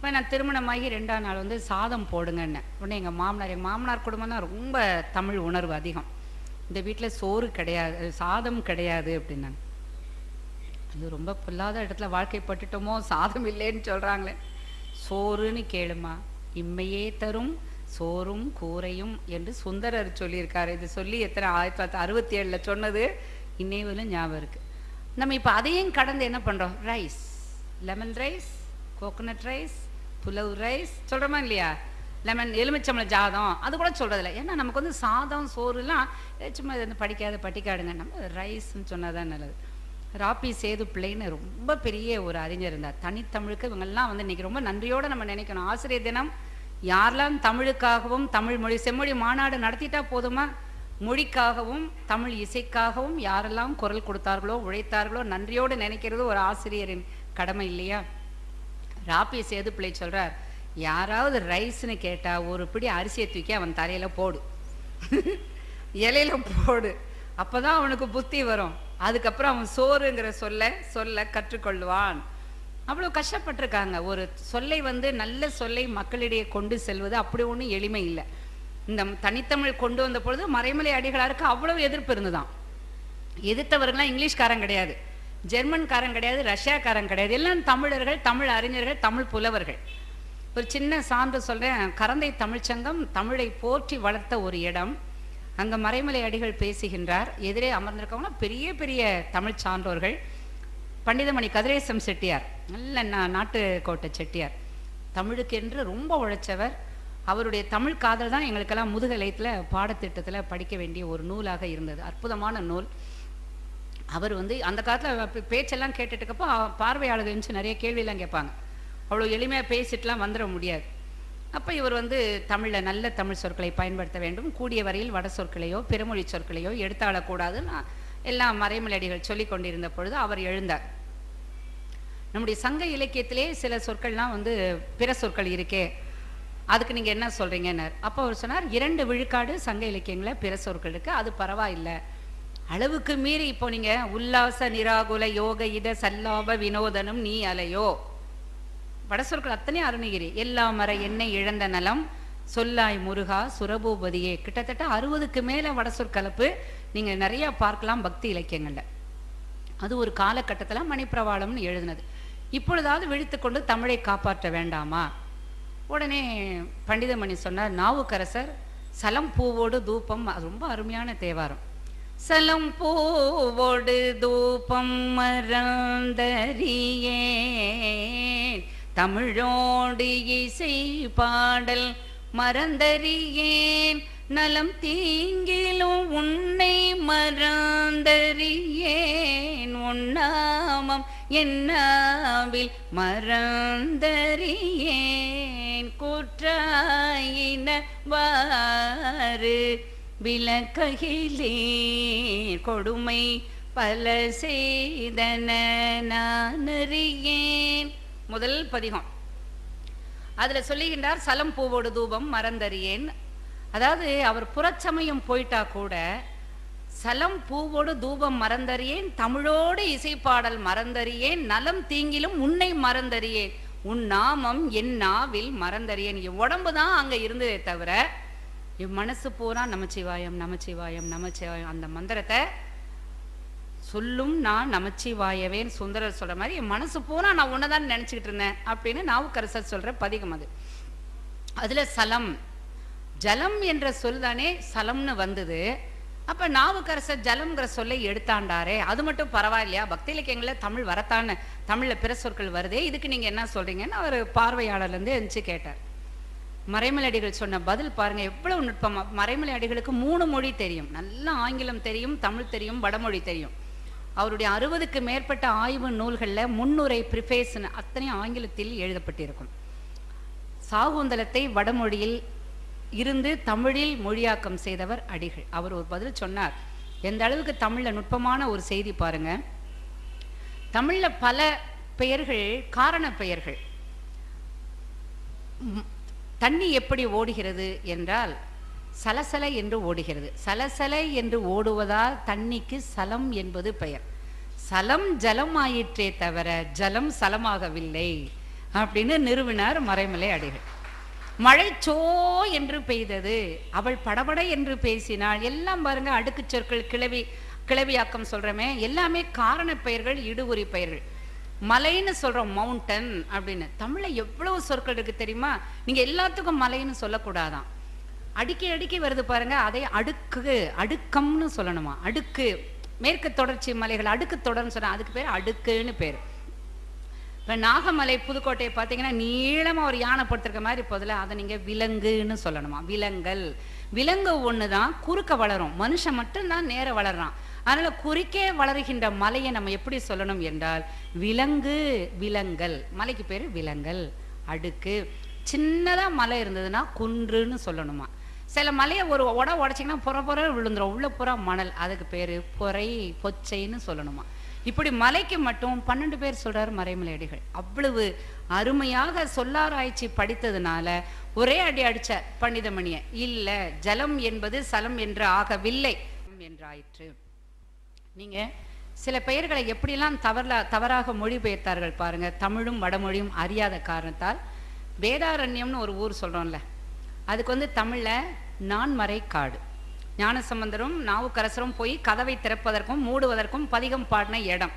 இப்போ நான் திருமணமாகி ரெண்டாம் நாள் வந்து சாதம் போடுங்கன்னு உடனே எங்கள் மாமனார் எங்கள் மாமனார் குடும்பம் தான் ரொம்ப தமிழ் உணர்வு அதிகம் இந்த வீட்டில் சோறு கிடையாது சாதம் கிடையாது அப்படின்னாங்க அது ரொம்ப பொல்லாத இடத்துல வாழ்க்கைப்பட்டுட்டோமோ சாதம் இல்லைன்னு சொல்கிறாங்களே சோறுன்னு கேளுமா இம்மையே தரும் சோறும் கூரையும் என்று சுந்தரர் சொல்லியிருக்காரு இது சொல்லி எத்தனை ஆயிரத்தி தொள்ளாயிரத்தி அறுபத்தி ஏழில் சொன்னது இன்னையிலும் ஞாபகம் இருக்கு நம்ம இப்போ அதையும் கடந்து என்ன பண்ணுறோம் rice lemon rice coconut rice pulao rice சொல்கிறோமா இல்லையா லெமன் எலுமிச்சம்பழ ஜாதம் அது கூட சொல்கிறதில்ல ஏன்னா நமக்கு வந்து சாதம் சோறுலாம் ஏ, சும்மா இது வந்து படிக்காத பட்டிக்காடுங்க நம்ம ரைஸ்ன்னு சொன்னால் தான் நல்லது ராப்பி சேது பிள்ளைன்னு ரொம்ப பெரிய ஒரு அறிஞர் இருந்தார் தனித்தமிழுக்கு இவங்கெல்லாம் வந்து இன்னைக்கு ரொம்ப நன்றியோடு நம்ம நினைக்கணும் ஆசிரியர் தினம் யாரெல்லாம் தமிழுக்காகவும் தமிழ் மொழி செம்மொழி மாநாடு நடத்திட்டா போதுமா மொழிக்காகவும் தமிழ் இசைக்காகவும் யாரெல்லாம் குரல் கொடுத்தார்களோ உழைத்தார்களோ நன்றியோடு நினைக்கிறது ஒரு ஆசிரியரின் கடமை இல்லையா ராப்பி சேது பிள்ளை சொல்றார் யாராவது ரைஸ்னு கேட்டா ஒரு பிடி அரிசியை தூக்கி அவன் தலையில போடு இலையில போடு அப்பதான் அவனுக்கு புத்தி வரும் அதுக்கப்புறம் அவன் சோறுங்கிற சொல்ல சொல்ல கற்றுக்கொள்வான் அவ்வளவு கஷ்டப்பட்டிருக்காங்க ஒரு சொல்லை வந்து நல்ல சொல்லை மக்களிடையே கொண்டு செல்வது அப்படி ஒன்றும் எளிமை இல்லை இந்த தனித்தமிழ் கொண்டு வந்த பொழுது மறைமலை அடிகளாருக்கு அவ்வளவு எதிர்ப்பு இருந்துதான் எதிர்த்தவர்கள்லாம் இங்கிலீஷ்காரன் கிடையாது ஜெர்மன்காரன் கிடையாது ரஷ்யாக்காரன் கிடையாது எல்லாம் தமிழர்கள் தமிழ் அறிஞர்கள் தமிழ் புலவர்கள் ஒரு சின்ன சான்று சொல்றேன் கரந்தை தமிழ்ச்சங்கம் தமிழை போற்றி வளர்த்த ஒரு இடம் அங்க மறைமலை அடிகள் பேசுகின்றார் எதிரே அமர்ந்திருக்கவங்க பெரிய பெரிய தமிழ் சான்றோர்கள் பண்டிதமணி கதிரேசம் செட்டியார் நல்ல நா- நாட்டுக்கோட்டை செட்டியார் தமிழுக்கென்று ரொம்ப உழைச்சவர் அவருடைய தமிழ் காதல் தான் எங்களுக்கெல்லாம் முதுகலையத்தில் பாடத்திட்டத்தில் படிக்க வேண்டிய ஒரு நூலாக இருந்தது அற்புதமான நூல் அவர் வந்து அந்த காலத்தில் பேச்செல்லாம் கேட்டுட்டுக்கப்போ பார்வையாளர்கள் இருந்துச்சு நிறைய கேள்வியெல்லாம் கேட்பாங்க அவ்வளோ எளிமையாக பேசிட்டுலாம் வந்துட முடியாது அப்போ இவர் வந்து தமிழில் நல்ல தமிழ் சொற்களை பயன்படுத்த வேண்டும் கூடிய வரையில் வட சொற்களையோ பிறமொழி சொற்களையோ எடுத்தாளக்கூடாதுன்னு எல்லாம் மறைமலடிகள் சொல்லி கொண்டிருந்த பொழுது அவர் எழுந்தார் நம்முடைய சங்க இலக்கியத்திலே சில சொற்கள்லாம் வந்து பிற சொற்கள் இருக்கே அதுக்கு நீங்க என்ன சொல்றீங்கன்னார் அப்போ அவர் சொன்னார் இரண்டு விழுக்காடு சங்க இலக்கியங்கள பிற சொற்கள் இருக்கு அது பரவாயில்லை அளவுக்கு மீறி இப்போ நீங்க உல்லாச நிராகுல யோக இத சல்லாப வினோதனம் நீ அலையோ வட சொற்கள் அத்தனை அருணகிரி எல்லா மர எண்ணெய் இழந்த நலம் சொல்லாய் முருகா சுரபூபதியே கிட்டத்தட்ட அறுபதுக்கு மேல வட சொற்கலப்பு நீங்க நிறைய பார்க்கலாம் பக்தி இலக்கியங்கள்ல அது ஒரு காலகட்டத்துல மணிப்பிரவாளம்னு எழுதினது இப்பொழுதாவது விழித்துக்கொண்டு தமிழை காப்பாற்ற வேண்டாமா உடனே பண்டிதமணி சொன்னார் நாவுக்கரசர் சலம் பூவோடு தூபம் அது ரொம்ப அருமையான தேவாரம் சலம் பூவோடு தூபம் மறந்தறியேன் தமிழோடு இசை பாடல் மறந்தறியேன் நலம் தீங்கிலும் உன்னை மறந்தறியேன் உன்னாமம் என்னாவில் மறந்தறியேன் கூற்றாயினவாறு விளக்ககிலேன் கொடுமை பல செய்தன நான் அறியேன் முதல் பதிகம் அதுல சொல்லுகின்றார் சலம் பூவோடு தூபம் மறந்தறியேன் அதாவது அவர் புறச்சமயம் போயிட்டா கூட சலம் பூவோடு தூபம் மறந்தறியேன் தமிழோடு இசைப்பாடல் மறந்தறியேன் நலம் தீங்கிலும் உன்னை மறந்தறியேன் உன் நாமம் என் நாவில் மறந்தறியேன் என் உடம்பு தான் அங்க இருந்ததே தவிர என் மனசு பூரா நமச்சிவாயம் நமச்சிவாயம் நமச்சிவாயம் அந்த மந்திரத்தை சொல்லும் நான் நமச்சிவாயவேன் சுந்தரர் சொல்ற மாதிரி என் மனசு பூரா நான் உன்னதான் நினைச்சுக்கிட்டு இருந்தேன் அப்படின்னு நாவுக்கரசர் சொல்ற பதிகம் அது அதுல சலம் ஜலம் என்ற சொல் தானே சலம்னு வந்தது அப்ப நாவுக்கரசர் ஜலம்ங்கிற சொல்லை எடுத்தாண்டாரே அது மட்டும் பரவாயில்லையா பக்தி இலக்கியங்கள்ல தமிழ் வரத்தான தமிழ்ல பிற சொற்கள் வருதே இதுக்கு நீங்க என்ன சொல்றீங்கன்னு அவர் பார்வையாளர்ல இருந்து எந்திச்சு கேட்டார் மறைமலை அடிகள் சொன்ன பதில் பாருங்க எவ்வளவு நுட்பமா மறைமலை அடிகளுக்கு மூணு மொழி தெரியும் நல்ல ஆங்கிலம் தெரியும் தமிழ் தெரியும் வடமொழி தெரியும் அவருடைய அறுபதுக்கு மேற்பட்ட ஆய்வு நூல்கள்ல முன்னுரை ப்ரிஃபேஸ்னு அத்தனையும் ஆங்கிலத்தில் எழுதப்பட்டிருக்கும் சாகுந்தலத்தை வடமொழியில் இருந்து தமிழில் மொழியாக்கம் செய்தவர் அடிகள் அவர் ஒரு பதில் சொன்னார் எந்த அளவுக்கு தமிழ்ல நுட்பமான ஒரு செய்தி பாருங்க தமிழ்ல பல பெயர்கள் காரண பெயர்கள் ம், தண்ணி எப்படி ஓடுகிறது என்றால் சலசல என்று ஓடுகிறது சலசல என்று ஓடுவதால் தண்ணிக்கு சலம் என்பது பெயர் சலம் ஜலம் ஆயிற்றே தவிர ஜலம் சலமாகவில்லை அப்படின்னு நிறுவினார் மறைமலை அடிகள் மழை சோ என்று பெய்தது அவள் படபட என்று பேசினாள் எல்லாம் பாருங்க அடுக்கு சொற்கள் கிளவி கிளவியாக்கம் சொல்றோமே எல்லாமே காரண பெயர்கள் இடுகுறி பெயர்கள் மலைன்னு சொல்றோம் மவுண்டன் அப்படின்னு தமிழ்ல எவ்வளவு சொற்கள் இருக்கு தெரியுமா நீங்க எல்லாத்துக்கும் மலைன்னு சொல்லக்கூடாதான் அடுக்கி அடுக்கி வருது பாருங்க அதை அடுக்கு அடுக்கம்னு சொல்லணுமா அடுக்கு மேற்கு தொடர்ச்சி மலைகள் அடுக்கு தொடர்னு சொன்னா அதுக்கு பேர் அடுக்குன்னு பேர் இப்போ நாகமலை புதுக்கோட்டையை பார்த்தீங்கன்னா நீளமா ஒரு யானை படுத்திருக்க மாதிரி போதில் அதை நீங்க விலங்குன்னு சொல்லணுமா விலங்கல் விலங்கு ஒன்று தான் குறுக்க வளரும் மனுஷன் மட்டும்தான் நேர வளர்றான் அதனால குறுக்கே வளருகின்ற மலையை நம்ம எப்படி சொல்லணும் என்றால் விலங்கு விலங்கல் மலைக்கு பேர் விலங்கல் அடுக்கு சின்னதா மலை இருந்ததுன்னா குன்றுன்னு சொல்லணுமா சில மலையை ஒரு உட உடச்சிங்கன்னா புற புற விழுந்துரும் உள்ள புற மணல் அதுக்கு பேரு பொறை பொச்சைன்னு சொல்லணுமா இப்படி மலைக்கு மட்டும் பன்னெண்டு பேர் சொல்றாரு மறைமலையடிகள் அவ்வளவு அருமையாக சொல்லாராய்ச்சி படித்ததுனால ஒரே அடி அடிச்ச பண்டிதமணிய இல்ல ஜலம் என்பது சலம் என்று ஆகவில்லை என்றாயிற்று நீங்க சில பெயர்களை எப்படியெல்லாம் தவறல தவறாக மொழிபெயர்த்தார்கள் பாருங்க தமிழும் வடமொழியும் அறியாத காரணத்தால் வேதாரண்யம்னு ஒரு ஊர் சொல்றோம்ல அதுக்கு வந்து தமிழ்ல நான்மறை காடு ஞானசம்பந்தரும் நாவுக்கரசரும் போய் கதவை திறப்பதற்கும் மூடுவதற்கும் பதிகம் பாடின இடம்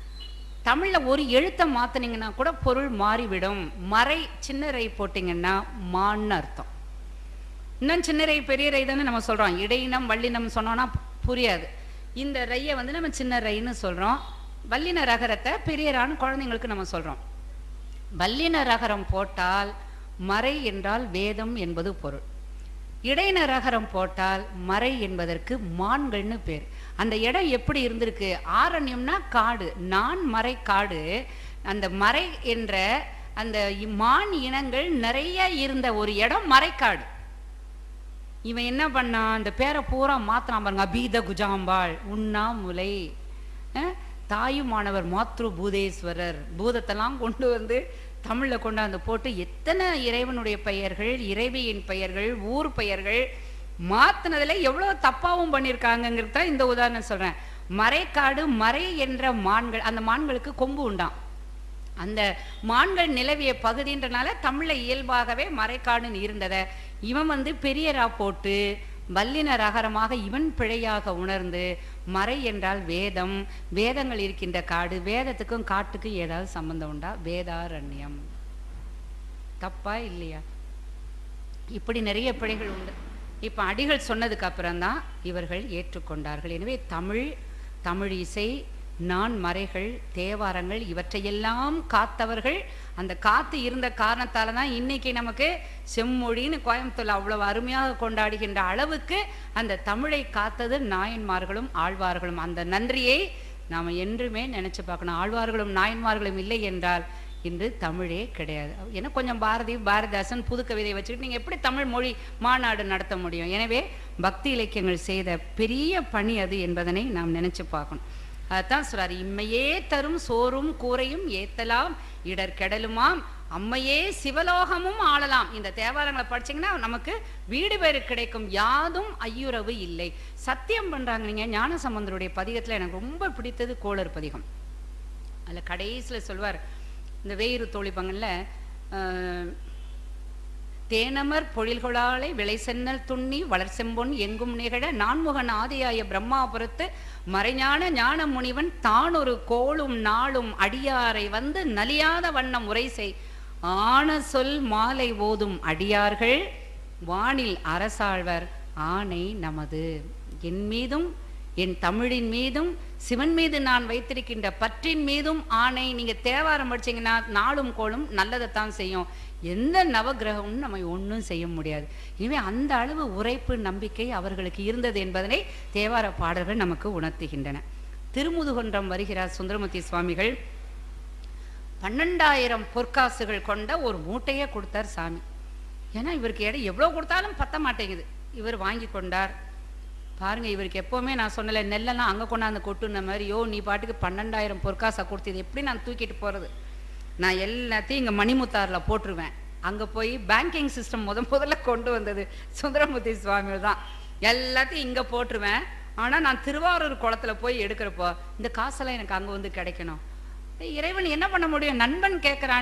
தமிழ்ல ஒரு எழுத்தை மாத்துனீங்கன்னா கூட பொருள் மாறிவிடும் மறை சின்னரை போட்டீங்கன்னா மான்னு அர்த்தம் இன்னும் சின்னரை பெரிய ரை தானே நம்ம சொல்றோம் இடையினம் வல்லினம் சொன்னோம்னா புரியாது இந்த ரையை வந்து நம்ம சின்ன ரைன்னு சொல்றோம் வல்லின ரகரத்தை பெரியரான்னு குழந்தைங்களுக்கு நம்ம சொல்றோம் வல்லின ரகரம் போட்டால் மறை என்றால் வேதம் என்பது பொருள் இடையின ரகரம் போட்டால் மறை என்பதற்கு மான்கள்னு பேர் அந்த இடம் எப்படி இருந்திருக்கு ஆரண்யம்னா காடு நான் மறை காடு அந்த மறை என்ற அந்த இ- மான் இனங்கள் நிறைய இருந்த ஒரு இடம் மறைக்காடு இவன் என்ன பண்ணான் அந்த பேரை பூரா மாத்தினான் பாருங்க அபீத குஜாம்பாள் உண்ணாமுலை அஹ், தாயுமானவர் மாத்ரு பூதேஸ்வரர் பூதத்தெல்லாம் கொண்டு வந்து தமிழ்ல கொண்டாந்து போட்டு எத்தனை இறைவனுடைய பெயர்கள் இறைவியின் பெயர்கள் ஊர் பெயர்கள் மாத்துனதுல எவ்வளவு தப்பாவும் பண்ணியிருக்காங்கங்கிறது தான் இந்த உதாரணம் சொல்றேன் மறைக்காடு மறை என்ற மான்கள் அந்த மான்களுக்கு கொம்பு உண்டாம் அந்த மான்கள் நிலவிய பகுதின்றனால தமிழ்ல இயல்பாகவே மறைக்காடுன்னு இருந்ததை இவன் வந்து பெரியரா போட்டு வல்லின ரகரமாக இவன் பிழையாக உணர்ந்து மறை என்றால் வேதம் வேதங்கள் இருக்கின்ற காடு வேதத்துக்கும் காட்டுக்கும் ஏதாவது சம்பந்தம் உண்டா வேதாரண்யம் தப்பா இல்லையா இப்படி நிறைய பிழைகள் உண்டு இப்ப அடிகள் சொன்னதுக்கு அப்புறம்தான் இவர்கள் ஏற்றுக்கொண்டார்கள் எனவே தமிழ் தமிழ் இசை நான் மறைகள் தேவாரங்கள் இவற்றையெல்லாம் காத்தவர்கள் அந்த காத்து இருந்த காரணத்தால தான் இன்னைக்கு நமக்கு செம்மொழின்னு கோயம்புத்தூர்ல அவ்வளவு அருமையாக கொண்டாடுகின்ற அளவுக்கு அந்த தமிழை காத்தது நாயன்மார்களும் ஆழ்வார்களும் அந்த நன்றியை நாம என்றுமே நினைச்சு பார்க்கணும் ஆழ்வார்களும் நாயன்மார்களும் இல்லை என்றால் இன்று தமிழே கிடையாது ஏன்னா கொஞ்சம் பாரதி பாரதிதாசன் புது கவிதை வச்சுக்கிட்டு நீங்க எப்படி தமிழ் மொழி மாநாடு நடத்த முடியும் எனவே பக்தி இலக்கியங்கள் செய்த பெரிய பணி அது என்பதனை நாம் நினைச்சு பார்க்கணும் அதான் சொல்றாரு இம்மையே தரும் சோறும் கூரையும் ஏத்தலாம் இடர் கெடலுமாம் அம்மையே சிவலோகமும் ஆளலாம் இந்த தேவாரங்களை படிச்சீங்கன்னா நமக்கு வீடு பேரு கிடைக்கும் யாதும் ஐயுறவு இல்லை சத்தியம் பண்றாங்க நீங்க ஞானசம்பந்தருடைய பதிகத்துல எனக்கு ரொம்ப பிடித்தது கோளர் பதிகம் அதுல கடைசியில சொல்வார் இந்த வேயிறு தோழிப்பங்கள்ல ஆஹ், தேனமர் பொழில்கொளாலை விளை சென்னல் துண்ணி வளர் செம்பொன் எங்கும் நிகழ நான்முகன் ஆதியாய பிரம்மாபுரத்து மறைஞான ஞான முனிவன் தான் ஒரு கோளும் நாளும் அடியாரை வந்து நலியாத வண்ணம் உரை செய் ஆன சொல் மாலை ஓதும் அடியார்கள் வானில் அரசாழ்வர் ஆணை நமது என் மீதும் என் தமிழின் மீதும் சிவன் மீது நான் வைத்திருக்கின்ற பற்றின் மீதும் ஆணை நீங்க தேவாரம் படிச்சீங்கன்னா நாளும் கோளும் நல்லதைத்தான் செய்யும் எந்த நவகிரகமும் நம்ம ஒன்றும் செய்ய முடியாது எனவே அந்த அளவு உரைப்பு நம்பிக்கை அவர்களுக்கு இருந்தது என்பதனை தேவார பாடல்கள் நமக்கு உணர்த்துகின்றன திருமுதுகுன்றம் வருகிறார் சுந்தரமூர்த்தி சுவாமிகள் பன்னெண்டாயிரம் பொற்காசுகள் கொண்ட ஒரு மூட்டையே கொடுத்தார் சாமி ஏன்னா இவருக்கு இடம் எவ்வளவு கொடுத்தாலும் பத்த மாட்டேங்குது இவர் வாங்கி கொண்டார் பாருங்க இவருக்கு எப்பவுமே நான் சொன்னல நெல்லெல்லாம் அங்க கொண்டாந்து கொட்டுன மாதிரி யோ நீ பாட்டுக்கு பன்னெண்டாயிரம் பொற்காசை கொடுத்து இது எப்படி நான் தூக்கிட்டு போறது நான் எல்லாத்தையும் இங்க மணிமுத்தாறுல போட்டுருவேன் அங்க போய் பேங்கிங் சிஸ்டம் முத முதல்ல கொண்டு வந்தது சுந்தரமூர்த்தி சுவாமிகள் தான் எல்லாத்தையும் இங்க போட்டுருவேன் ஆனா நான் திருவாரூர் குளத்துல போய் எடுக்கிறப்போ இந்த காசெல்லாம் எனக்கு அங்க வந்து கிடைக்கணும் இறைவன் என்ன பண்ண முடியும் நண்பன் கேட்கறானே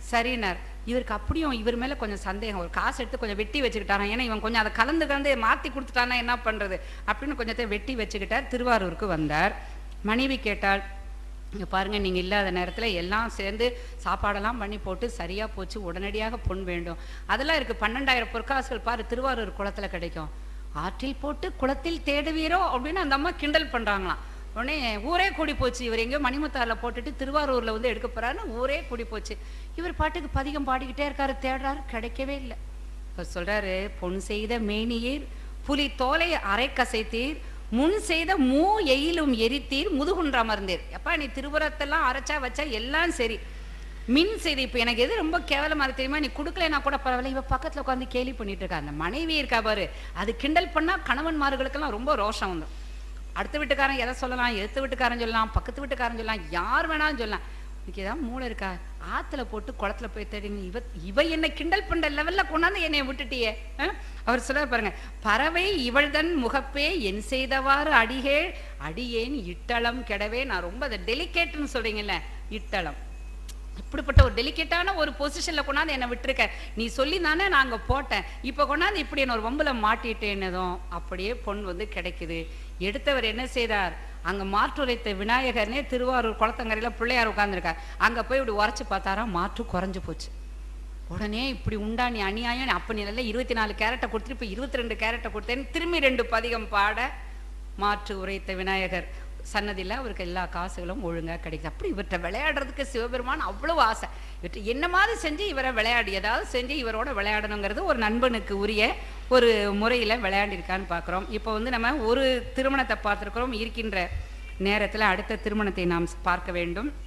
சரினார் இவருக்கு அப்படியும் இவர் மேல கொஞ்சம் சந்தேகம் ஒரு காசு எடுத்து கொஞ்சம் வெட்டி வச்சுக்கிட்டாராம் ஏன்னா இவன் கொஞ்சம் அதை கலந்து கலந்து மாத்தி கொடுத்துட்டானா என்ன பண்றது அப்படின்னு கொஞ்சத்தை வெட்டி வச்சுக்கிட்டார் திருவாரூருக்கு வந்தார் மனைவி கேட்டாள் இங்க பாருங்க நீங்க இல்லாத நேரத்துல எல்லாம் சேர்ந்து சாப்பாடெல்லாம் பண்ணி போட்டு சரியா போச்சு உடனடியாக பொன் வேண்டும் அதெல்லாம் இருக்கு பன்னெண்டாயிரம் பொற்காசுகள் பாரு திருவாரூர் குளத்துல கிடைக்கும் ஆற்றில் போட்டு குளத்தில் தேடுவீரோ அப்படின்னு அந்த அம்மா கிண்டல் பண்றாங்களாம் உடனே ஊரே கூடி போச்சு இவர் எங்கேயோ மணிமுத்தாரில் போட்டுட்டு திருவாரூர்ல வந்து எடுக்க போறாருன்னு ஊரே கூடி போச்சு இவர் பாட்டுக்கு பதிகம் பாடிக்கிட்டே இருக்காரு தேடுறாரு கிடைக்கவே இல்லை இப்ப சொல்றாரு பொன் செய்த மேனியீர் புலி தோலை அரை கசைத்தீர் முன் செய்த மூ எயிலும் எரித்தீர் முதுகுன்ற அமர்ந்தீர் எப்பா நீ திருவுரத்தெல்லாம் அரைச்சா வச்சா எல்லாம் சரி மின் செய்தி இப்போ எனக்கு எது ரொம்ப கேவலமா இருக்கு தெரியுமா நீ கொடுக்கலைன்னா கூட பரவாயில்ல இவ பக்கத்துல உட்காந்து கேலி பண்ணிட்டு இருக்கா அந்த மனைவி இருக்கா பாரு அது கிண்டல் பண்ணா கணவன்மார்களுக்கெல்லாம் ரொம்ப ரோஷம் வந்துடும் அடுத்த வீட்டுக்காரன் எதை சொல்லலாம் எடுத்த வீட்டுக்காரன் சொல்லலாம் பக்கத்து வீட்டுக்காரன் சொல்லலாம் யார் வேணாலும் சொல்லலாம் இன்னைக்கு ஏதாவது மூளை இருக்கா ஆத்துல போட்டு குளத்துல போய் தேடி நீ இவ இவ என்ன கிண்டல் பண்ற லெவல்ல கொண்டாந்து என்னை விட்டுட்டியே ஆ? அவர் சொல்ல பாருங்க பறவை இவள்தன் முகப்பே என் செய்தவாறு அடிகேள் அடியேன் இட்டளம் கெடவே நான் ரொம்ப அதை டெலிகேட்னு சொல்றீங்கல்ல இட்டளம் இப்படிப்பட்ட ஒரு டெலிகேட்டான ஒரு பொசிஷன்ல கொண்டாந்து என்னை விட்டுருக்க நீ சொல்லி தானே நான் அங்க போட்டேன் இப்ப கொண்டாந்து இப்படி என்ன ஒரு வம்புல மாட்டிட்டேன்னதும் அப்படியே பொன் வந்து கிடைக்குது எடுத்தவர் என்ன செய்தார் அங்க மாற்றுரைத்த விநாயகர்னே திருவாரூர் குளத்தங்கரையில பிள்ளையார் உட்கார்ந்திருக்கார் அங்க போய் இப்படி உரைச்சு பார்த்தாரா மாற்று குறைஞ்சு போச்சு உடனே இப்படி உண்டா நீ அநியாயம் நீ அப்ப நீ நல்லா இருபத்தி நாலு கேரட்டை கொடுத்துட்டு இப்ப இருபத்தி ரெண்டு கேரட்டை கொடுத்தேன்னு திரும்பி ரெண்டு பதிகம் பாட மாற்று உரைத்த விநாயகர் சன்னதியில் அவருக்கு எல்லா காசுகளும் ஒழுங்கா கிடைக்குது அப்படி இவர்கிட்ட விளையாடுறதுக்கு சிவபெருமான் அவ்வளவு ஆசை இவர்கிட்ட என்ன மாதிரி செஞ்சு இவரை விளையாடி ஏதாவது செஞ்சு இவரோட விளையாடணுங்கிறது ஒரு நண்பனுக்கு உரிய ஒரு முறையில் விளையாடிருக்கான்னு பார்க்குறோம் இப்போ வந்து நம்ம ஒரு திருமணத்தை பார்த்துருக்குறோம் இருக்கின்ற நேரத்தில் அடுத்த திருமணத்தை நாம் பார்க்க வேண்டும்